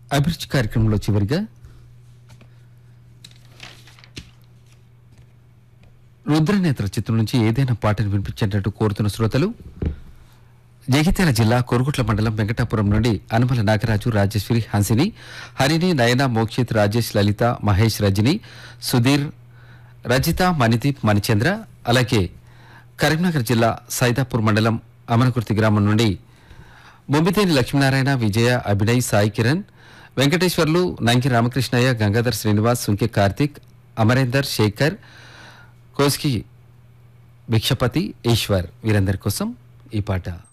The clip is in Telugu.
అభిరుచి కార్యక్రమంలో చివరిగా రుద్రనేత్ర చిత్రం నుంచి ఏదైనా పాటను వినిపించేటట్టు కోరుతున్న శ్రోతలు జగిత్యాల జిల్లా కొరుగుట్ల మండలం వెంకటాపురం నుండి అనుమల నాగరాజు రాజేశ్వరి హంసిని హరిణి నయన మోక్షిత్ రాజేష్ లలిత మహేష్ రజని సుధీర్ రజిత మణిదీప్ మణిచంద్ర అలాగే కరీంనగర్ జిల్లా సైదాపూర్ మండలం అమనకుర్తి గ్రామం నుండి బొమ్మితేని లక్ష్మీనారాయణ విజయ అభినయ్ సాయి కిరణ్ వెంకటేశ్వర్లు నంకి రామకృష్ణయ్య గంగాధర్ శ్రీనివాస్ సుంకె కార్తిక్ అమరేందర్ శేఖర్ కోస్కి భిక్షపతి ఈశ్వర్ వీరందరి కోసం ఈ పాట